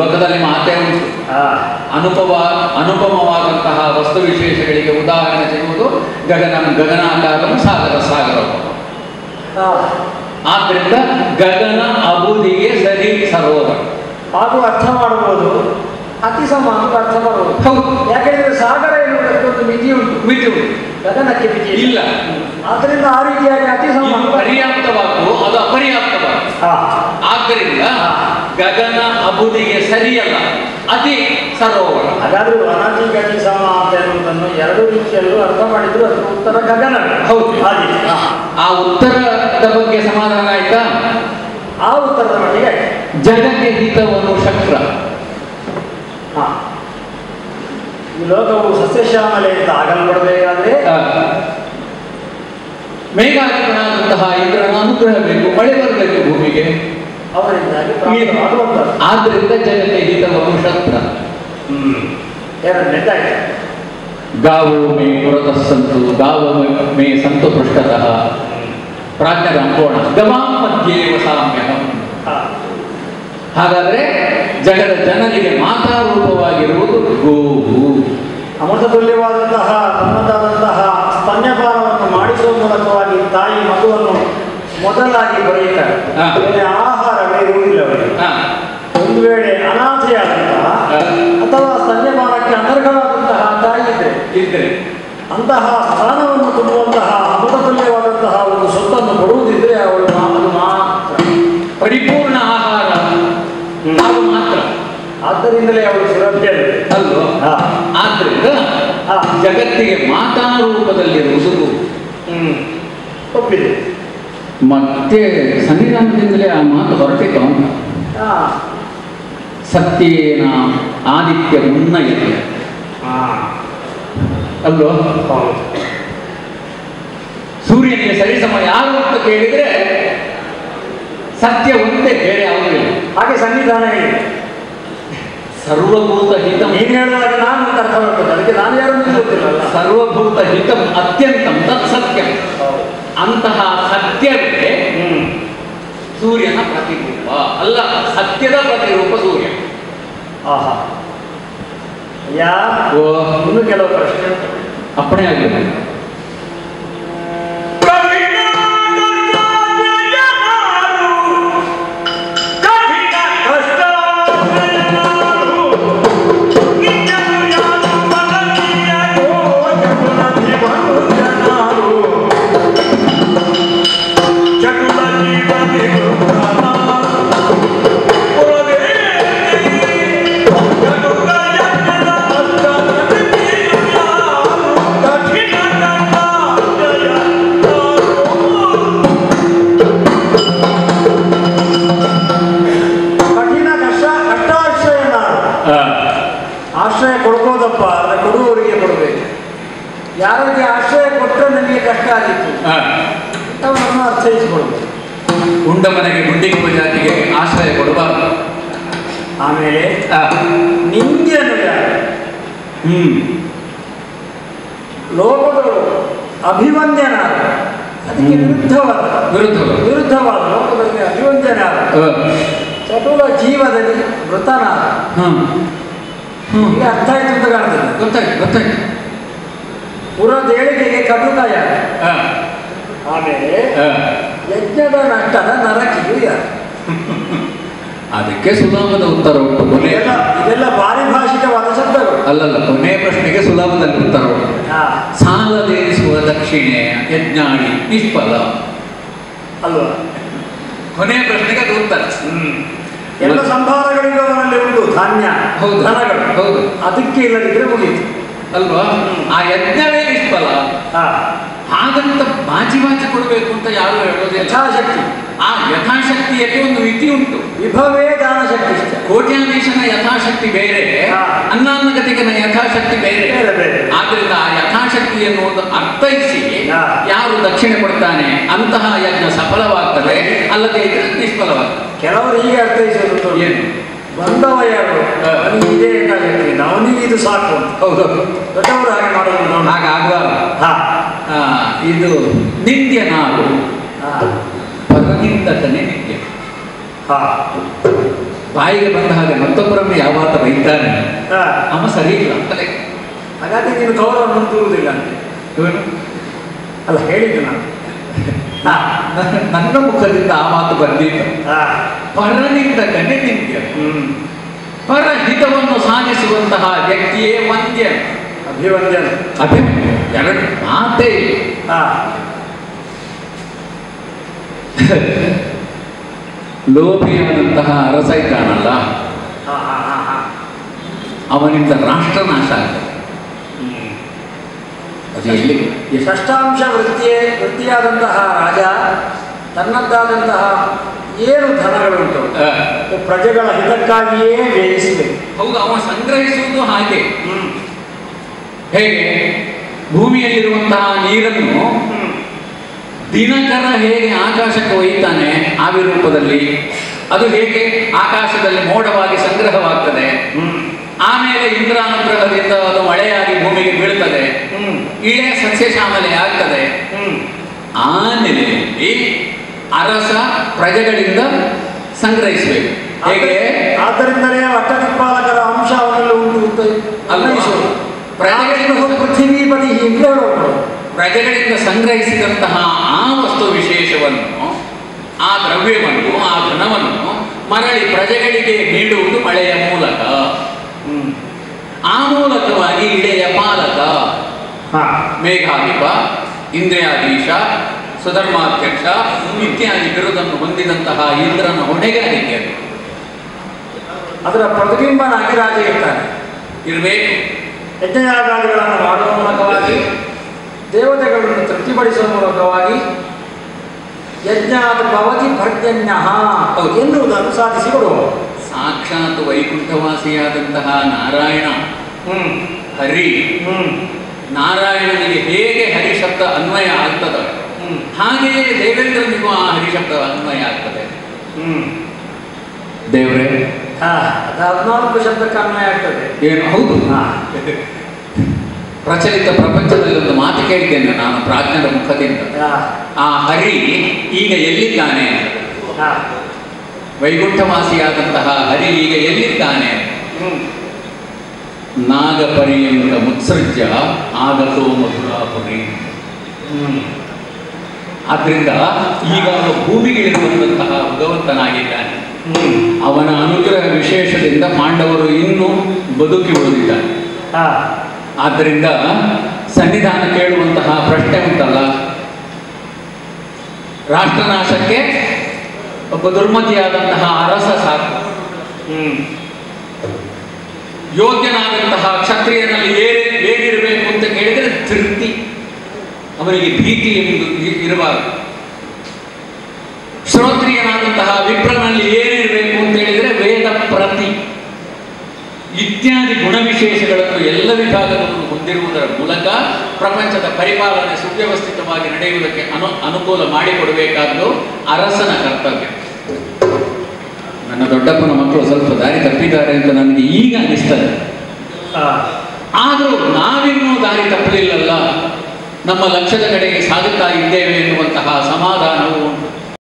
ಲೋಕದಲ್ಲಿ ಮಾತೇ ಉಂಟು ಹಾ ಅನುಪಮ ಅನುಪಮವಾದಂತಹ ವಸ್ತು ವಿಶೇಷಗಳಿಗೆ ಉದಾಹರಣೆ ಸಿಗುವುದು ಗಗನಂ ಗಗನಾಕಾರಂ ಸಾಗರ ಸಾಗರ ಹಾ ಆದ್ದರಿಂದ ಗಗನ ಅಬುದಿಗೆ ಸರಿ ಸರೋವರ ಹಾಗೂ ಅರ್ಥ ಮಾಡಬಹುದು ಅತಿ ಸಮ ಅಂತ ಅರ್ಥ ಮಾಡಬಹುದು ಹೌದು ಯಾಕೆಂದ್ರೆ ಸಾಗರ ಎನ್ನುವುದಕ್ಕೆ ಒಂದು ಮಿತಿ ಉಂಟು ಮಿತಿ ಉಂಟು. ಗಗನಕ್ಕೆ ಮಿತಿ ಇಲ್ಲ ಆದ್ರಿಂದ ಆ ರೀತಿಯಾಗಿ ಅತಿ ಸಮ ಇದು ಪರ್ಯಾಪ್ತವಾದ್ದು ಅದು ಅಪರ್ಯಾಪ್ತವಾದ್ದು ಹಾ ಆದ್ದರಿಂದ ಗಗನ ಅಬುದಿಗೆ ಸರಿಯಲ್ಲ ಅತಿ ಸರೋವರ ಹಾಗಾದ್ರೂ ಅನಾದಿ ಗತಿ ಸಮ ಅಂತ ಎನ್ನುವುದನ್ನು ಎರಡು ರೀತಿಯಲ್ಲೂ ಅರ್ಥ ಮಾಡಿದ್ರು ಅದರ ಉತ್ತರ ಗಗನ ಹೌದು. ಹಾಗೆ ಹಾ. ಆ ಉತ್ತರದ ಬಗ್ಗೆ ಸಮಾಧಾನ ಆಯ್ತಾ ಆ ಉತ್ತರದ ಮಟ್ಟಿಗೆ ಆಯ್ತು. ಜಗಕ್ಕೆ ಹಿತವನು ಶಕ್ರ ಹಾ ಈ ಲೋಕವು ಸಸ್ಯಶ್ಯಾಮಲೆ ಅಂತ ಆಗಲ್ಪಡಬೇಕಾದ್ರೆ ಆ, ಮೇಘಾಧಿಪನಾದಂತಹ ಇಂದ್ರನ ಅನುಗ್ರಹ ಬೇಕು ಮಳೆ ಬರಬೇಕು ಭೂಮಿಗೆ ಅವರಿಂದಾಗಿ ಪ್ರಾಪ್ತವಾಗುವಂಥದ್ದು ಆದ್ದರಿಂದ ಜಗಕ್ಕೆ ಹಿತವನು ಶಕ್ರ ಹ್ಮ್ ಎರಡನೇದಾಯ್ತು ಗಾವೋ ಮೇ ಪುರತಃ ಸಂತು ಗಾವ ಮೇ ಸಂತು ಪೃಷ್ಠತಃ ಪ್ರಾಜ್ಞರ ಅಂಕೋಣ ಗವಾಂ ಮಧ್ಯೆ ವಸಾಮ್ಯಹಂ ಹಾ ಹಾಗಾದ್ರೆ ಜಗದ ಜನರಿಗೆ ಮಾತಾರೂಪವಾಗಿರುವುದು ಗೋವು ಅಮೃತ ತುಲ್ಯವಾದಂತಹ ತನ್ನದಾದಂತಹ ಸ್ತನ್ಯಪಾನವನ್ನು ಮಾಡಿಸುವ ಮೂಲಕವಾಗಿ ತಾಯಿ ಮಗುವನ್ನು ಮೊದಲಾಗಿ ಬರೆಯುತ್ತಾರೆ ಹಾ. ಬೇರೆ ಆಹಾರವೇ ಇರುವುದಿಲ್ಲ ಅವರಿಗೆ ಹಾ, ಒಂದು ವೇಳೆ ಅನಾಥೆಯಾದಂತಹ ಹಾ. ಅಥವಾ ಸ್ತನ್ಯಪಾನಕ್ಕೆ ಅನರ್ಹವಾದಂತಹ ತಾಯಿ ಇದೆ ಇದ್ರೆ ಅಂತಹ ಸ್ಥಾನವನ್ನು ತುಂಬುವಂತಹ ಅಮೃತ ತುಲ್ಯವಾದಂತಹ ಒಂದು ಸೊತ್ತನ್ನು ಕೊಡುವುದಿದ್ರೆ ಅವಳು ಮಾ- ಅದು ಮಾತ್ರ ಪರಿಪೂರ್ಣ ಆಹಾರ ಅದು ಮಾತ್ರ ಆದ್ದರಿಂದಲೇ ಅವಳು ಸುರಭ್ಯರು ಅಲ್ವೋ ಹಾ. ಆದ್ರಿಂದ ಹಾ. ಜಗತ್ತಿಗೆ ಮಾತಾರೂಪದಲ್ಲಿರುವುದು ಗೋವು ಹ್ಮ್ ಒಪ್ಪಿದೆ ಮತ್ತೆ ಸಂವಿಧಾನದಿಂದಲೇ ಆ ಮಾತು ಹೊರಟಿತು ಅಂತ ಹಾ ಸತ್ಯೇನ ಆದಿತ್ಯ ಮುನ್ನಯತೆ ಹಾ ಅಲ್ವೋ ಹೌದು ಸೂರ್ಯನಿಗೆ ಸರಿಸಮ ಯಾರು ಅಂತ ಕೇಳಿದ್ರೆ ಸತ್ಯ ಒಂದೇ ಬೇರೆ ಯಾವುದೂ ಇಲ್ಲ ಹಾಗೆ ಸಂವಿಧಾನ ಹೇಳಿ ಸರ್ವಭೂತ ಹಿತಂ ನೀನು ಹೇಳಿದಾಗ ನಾನು ಅಂತ ಅರ್ಥ ಮಾಡ್ತೇನೆ ಅದಕ್ಕೆ ನಾನು ಯಾರು ನಿಮ್ಗೆ ಗೊತ್ತಿಲ್ಲಲ್ಲ ಸರ್ವಭೂತ ಹಿತಂ ಅತ್ಯಂತಂ ತತ್ ಸತ್ಯಂ ಅಂತಹ ಸತ್ಯವೇ ಹ್ಮ್ ಸೂರ್ಯನ ಪ್ರತಿರೂಪ ಅಲ್ಲ ಸತ್ಯದ ಪ್ರತಿರೂಪ ಸೂರ್ಯ ಆಹಾ ಯಾ ಓ ಇನ್ನು ಕೆಲವು ಪ್ರಶ್ನೆ ಉಂಟು. ಅಪ್ಪಣೆ ಆಗಿದೆ ಕಠಿಣ ಕಷ್ಟ ಕಷ್ಟಾಶ್ರಯ ನಾನು ಆಶ್ರಯ ಕೊಡ್ಬೋದಪ್ಪ ಆದರೆ ಕೊಡುವವರಿಗೆ ಕೊಡಬೇಕು ಯಾರಿಗೆ ಆಶ್ರಯ ಕೊಟ್ಟರೆ ನನಗೆ ಕಷ್ಟ ಆಗಿತ್ತು ಅವನನ್ನು ಅರ್ಥೈಸಿಕೊಳ್ಬೇಕು ಉಂಡ ಮನೆಗೆ ಗುಂಡಿಗುವ ಜಾತಿಗೆ ಆಶ್ರಯ ಕೊಡಬಾರದು ಆಮೇಲೆ ಆ, ನಿಂದ್ಯನು ಯಾರು ಹ್ಮ್ ಲೋಕಗಳು ಅಭಿವಂದ್ಯನಾದ ಅದಕ್ಕೆ ವಿರುದ್ಧವಾದ ವಿರುದ್ಧ ವಿರುದ್ಧವಾದ ಲೋಕದಲ್ಲಿ ಅಭಿವಂದ್ಯನಾದ ಚಟುಲ ಜೀವದಲ್ಲಿ ಮೃತನಾದ ಹ್ಮ್ ಹ್ಮ್ ಈಗ ಅರ್ಥ ಆಯ್ತು ಅಂತ ಕಾಣ್ತದೆ ಗೊತ್ತಾಯ್ತು ಗೊತ್ತಾಯ್ತು ಪುರದೇಳಿಗೆಗೆ ಕಟುಕ ಯಾರು ಆ, ಆಮೇಲೆ ಆ. ಯಜ್ಞದ ನಷ್ಟದ ನರಕಿಯು ಯಾರು ಅದಕ್ಕೆ ಸುಲಭದ ಉತ್ತರ ಉಂಟು ಕೊನೆ ಇದೆಲ್ಲ ಇದೆಲ್ಲ ಪಾರಿಭಾಷಿಕವಾದ ಶಬ್ದಗಳು ಅಲ್ಲಲ್ಲ ಕೊನೆಯ ಪ್ರಶ್ನೆಗೆ ಸುಲಭದಲ್ಲಿ ಉತ್ತರ ಉಂಟು ಹಾ, ಸಾಲದೇರಿಸುವ ದಕ್ಷಿಣೆ ಯಜ್ಞಾಳಿ ನಿಷ್ಫಲ ಅಲ್ವಾ ಕೊನೆಯ ಪ್ರಶ್ನೆಗೆ ಅದು ಉತ್ತರ ಎಲ್ಲ ಸಂಭಾರಗಳಿಗೂ ಅವನಲ್ಲಿ ಉಂಟು ಧಾನ್ಯ ಹೌದು ಧನಗಳು ಹೌದು ಅದಕ್ಕೆ ಇಲ್ಲದಿದ್ರೆ ಮುಗೀತು ಅಲ್ವಾ ಆ ಯಜ್ಞವೇ ನಿಷ್ಫಲ ಹಾ, ಹಾಗಂತ ಬಾಚಿ ಬಾಚಿ ಕೊಡಬೇಕು ಅಂತ ಯಾರು ಹೇಳೋದಿಲ್ಲ ಯಥಾಶಕ್ತಿ ಆ ಯಥಾಶಕ್ತಿಯಲ್ಲಿ ಒಂದು ಮಿತಿ ಉಂಟು ವಿಭವೇ ದಾನಶಕ್ತಿ ಇಷ್ಟ ಕೋಟ್ಯಾಧೀಶನ ಯಥಾಶಕ್ತಿ ಬೇರೆ ಹಾ. ಅನ್ನಾನ್ನಗತಿಗನ ಯಥಾಶಕ್ತಿ ಬೇರೆ ಬೇರೆ ಬೇರೆ. ಆದ್ರಿಂದ ಆ ಯಥಾಶಕ್ತಿಯನ್ನು ಒಂದು ಅರ್ಥೈಸಿ ಹಾ. ಯಾರು ದಕ್ಷಿಣೆ ಕೊಡ್ತಾನೆ ಅಂತಹ ಯಜ್ಞ ಸಫಲವಾಗ್ತದೆ ಅಲ್ಲದೆ ಇದ್ರೆ ನಿಷ್ಫಲವಾಗ್ತದೆ ಕೆಲವರು ಹೀಗೆ ಅರ್ಥೈಸೋದು ಉಂಟು. ಏನು ಬಂದವ ಯಾರು ಹಾ. ಅವನಿಗೆ ಇದೇ ಬೇಕಾಗುತ್ತೆ ಅವನಿಗೆ ಇದು ಸಾಕು ಅಂತ ಹೌದು ದೊಡ್ಡವರು ಹಾಗೆ ಮಾಡೋದು ನಾವು ಹಾಗಾಗಬಾರದು ಹಾ ಆ, ಇದು ನಿಂದ್ಯ ನಾವು ಹಾ ಪರನಿಂದಕನೇ ನಿತ್ಯ ಹಾ ಬಾಯಿಗೆ ಬಂದ ಹಾಗೆ ಮತ್ತೊಬ್ಬರನ್ನು ಯಾವಾತ ಬೈತಾನೆ ಹಾ. ಅವ ಸರಿ ಇಲ್ಲ ಅಂತಲೇ ಹಾಗಾಗಿ ನೀನು ಗೌರವ ಮುಂದೂರುವುದಿಲ್ಲ ಅಂತ ಇವನು ಅಲ್ಲ ಹೇಳಿದ್ದು ನಾನು ಹಾ. ನನ್ನ- ನನ್ನ ಮುಖದಿಂದ ಆ ಮಾತು ಬಂದಿತ್ತು ಹಾ. ಪರನಿಂದ ಕನೆ ನಿಂತ್ಯ ಹ್ಮ್. ಪರ ಹಿತವನ್ನು ಸಾಧಿಸುವಂತಹ ವ್ಯಕ್ತಿಯೇ ವಂದ್ಯ ಅಭಿವಂದನ ಅಭಿಮನ್ಯು ಎರಡು ಮಾತೇ ಇಲ್ಲ. ಹಾ. ಲೋಭಿಯಾದಂತಹ ಅರಸ ಇದ್ದಾನಲ್ಲ ಹಾ, ಹಾ, ಹಾ, ಹಾ. ಅವನಿಂದ ರಾಷ್ಟ್ರ ನಾಶ ಆಗ್ತದೆ ಅದು ಎಲ್ಲಿ ಎಷ್ಟು ಷಷ್ಟಾಂಶ ವೃತ್ತಿಯೇ ವೃತ್ತಿಯಾದಂತಹ ರಾಜ ತನ್ನದ್ದಾದಂತಹ ಏನು ಧನಗಳುಂಟು ಆ, ಪ್ರಜೆಗಳ ಹಿತಕ್ಕಾಗಿಯೇ ವ್ಯಯಿಸಬೇಕು ಹೌದು ಅವ ಸಂಗ್ರಹಿಸುವುದು ಹಾಗೆ ಹೇಗೆ ಭೂಮಿಯಲ್ಲಿರುವಂತಹ ನೀರನ್ನು ದಿನಕರ ಹೇಗೆ ಆಕಾಶಕ್ಕೆ ಒಯ್ತಾನೆ ಆವಿ ರೂಪದಲ್ಲಿ ಅದು ಹೇಗೆ ಆಕಾಶದಲ್ಲಿ ಮೋಡವಾಗಿ ಸಂಗ್ರಹವಾಗ್ತದೆ ಆಮೇಲೆ ಇಂದ್ರಾನುಗ್ರಹದಿಂದ ಅದು ಮಳೆಯಾಗಿ ಭೂಮಿಗೆ ಬೀಳ್ತದೆ ಇಳೆ ಸಸ್ಯಶ್ಯಾಮಲೆ ಆಗ್ತದೆ ಆ ನೆಲೆಯಲ್ಲಿ ಅರಸ ಪ್ರಜೆಗಳಿಂದ ಸಂಗ್ರಹಿಸಬೇಕು ಹೇಗೆ ಆದ್ದರಿಂದಲೇ ಅಟ್ಟದಿಕ್ಪಾಲಕರ ಅಂಶ ಅವನಲ್ಲಿ ಉಂಟು ಅಂತ ಅನ್ವಯಿಸುವುದು ಪ್ರಜೆಗಳಿಂದ ಪೃಥ್ವೀಪತಿ ಹೀಗೆ ಹೇಳೋದು ಪ್ರಜೆಗಳಿಂದ ಸಂಗ್ರಹಿಸಿದಂತಹ ಆ ವಸ್ತು ವಿಶೇಷವನ್ನು ಆ ದ್ರವ್ಯವನ್ನು ಆ ಧನವನ್ನು ಮರಳಿ ಪ್ರಜೆಗಳಿಗೆ ನೀಡುವುದು ಮಳೆಯ ಮೂಲಕ ಆ ಮೂಲಕವಾಗಿ ಇಳೆಯ ಪಾಲಕ ಹಾ ಮೇಘಾಧಿಪ ಇಂದ್ರಿಯಾಧೀಶ ಸುಧರ್ಮಾಧ್ಯಕ್ಷ ಇತ್ಯಾದಿ ಬಿರುದನ್ನು ಹೊಂದಿದಂತಹ ಇಂದ್ರನ ಹೊಣೆಗಾರಿಕೆ ಅದು ಅದರ ಪ್ರತಿಬಿಂಬನಾಗಿ ರಾಜ ಇರ್ತಾನೆ ಇರಬೇಕು ಯಜ್ಞಯಾಗಾದಿಗಳನ್ನು ಮಾಡುವ ಮೂಲಕವಾಗಿ ದೇವತೆಗಳನ್ನು ತೃಪ್ತಿಪಡಿಸುವ ಮೂಲಕವಾಗಿ ಯಜ್ಞಾದ ಭವತಿ ಭರ್ಜನ್ಯ ಹೌದು. ಎನ್ನುವುದನ್ನು ಸಾಧಿಸಿಕೊಡುವ ಸಾಕ್ಷಾತ್ ವೈಕುಂಠವಾಸಿಯಾದಂತಹ ನಾರಾಯಣ ಹ್ಮ್ ಹರಿ ಹ್ಮ್ ನಾರಾಯಣನಿಗೆ ಹೇಗೆ ಹರಿ ಶಬ್ದ ಅನ್ವಯ ಆಗ್ತದೆ ಹ್ಮ್ ಹಾಗೆಯೇ ದೇವೇಂದ್ರನಿಗೂ ಆ ಹರಿ ಶಬ್ದ ಅನ್ವಯ ಆಗ್ತದೆ ಹ್ಮ್ ದೇವ್ರೆ ಹಾ ಅದು ಹದಿನಾಲ್ಕು ಶಬ್ದಕ್ಕೆ ಅನ್ವಯ ಆಗ್ತದೆ ಏನು ಹೌದು ಹಾ ಪ್ರಚಲಿತ ಪ್ರಪಂಚದಲ್ಲಿ ಒಂದು ಮಾತು ಕೇಳಿದ್ದೇನೆ ನಾನು ಪ್ರಾಜ್ಞರ ಮುಖದಿಂದ ಹಾ ಆ ಹರಿ ಈಗ ಎಲ್ಲಿದ್ದಾನೆ ಹಾ ವೈಕುಂಠವಾಸಿಯಾದಂತಹ ಹರಿ ಈಗ ಎಲ್ಲಿದ್ದಾನೆ ಹ್ಮ್ ನಾಗಪರ್ಯಂತ ಮುತ್ಸೃಜ್ಯ ಆಗತೋ ಮಧುರಾಪುರಿ ಹ್ಮ್ ಆದ್ರಿಂದ ಈಗ ಅವನು ಭೂಮಿಗಿಳಿರುವಂತಹ ಭಗವಂತನಾಗಿದ್ದಾನೆ ಹ್ಮ್ ಅವನ ಅನುಗ್ರಹ ವಿಶೇಷದಿಂದ ಪಾಂಡವರು ಇನ್ನೂ ಬದುಕಿ ಉಳಿದಿದ್ದಾರೆ ಹಾ ಆದ್ದರಿಂದ ಸನ್ನಿಧಾನ ಕೇಳುವಂತಹ ಪ್ರಶ್ನೆ ಉಂಟಲ್ಲ ರಾಷ್ಟ್ರನಾಶಕ್ಕೆ ಒಬ್ಬ ದುರ್ಮತಿಯಾದಂತಹ ಅರಸ ಸಾಕು ಹ್ಮ್ ಯೋಗ್ಯನಾದಂತಹ ಕ್ಷತ್ರಿಯನಲ್ಲಿ ಏನೇ ಏನಿರಬೇಕು ಅಂತ ಕೇಳಿದರೆ ತೃಪ್ತಿ ಅವನಿಗೆ ಭೀತಿ ಎಂಬುದು ಇ- ಇರಬಾರದು ಶ್ರೋತ್ರಿಯನಾದಂತಹ ವಿಪ್ರನಲ್ಲಿ ಏನಿರಬೇಕು ಅಂತ ಹೇಳಿದರೆ ವೇದ ಪ್ರತಿ ಇತ್ಯಾದಿ ಗುಣವಿಶೇಷಗಳನ್ನು ಎಲ್ಲ ವಿಭಾಗಗಳನ್ನು ಹೊಂದಿರುವುದರ ಮೂಲಕ ಪ್ರಪಂಚದ ಪರಿಪಾಲನೆ ಸುವ್ಯವಸ್ಥಿತವಾಗಿ ನಡೆಯುವುದಕ್ಕೆ ಅನು ಅನುಕೂಲ ಮಾಡಿಕೊಡಬೇಕಾದ್ದು ಅರಸನ ಕರ್ತವ್ಯ ನನ್ನ ದೊಡ್ಡಪ್ಪನ ಮಕ್ಕಳು ಸ್ವಲ್ಪ ದಾರಿ ತಪ್ಪಿದ್ದಾರೆ ಅಂತ ನನಗೆ ಈಗ ಅನಿಸ್ತದೆ ಹಾ ಆದರೂ ನಾವಿನ್ನೂ ದಾರಿ ತಪ್ಪಲಿಲ್ಲಲ್ಲ ನಮ್ಮ ಲಕ್ಷ್ಯದ ಕಡೆಗೆ ಸಾಗುತ್ತಾ ಇದ್ದೇವೆ ಎನ್ನುವಂತಹ ಸಮಾಧಾನವೂ ಉಂಟು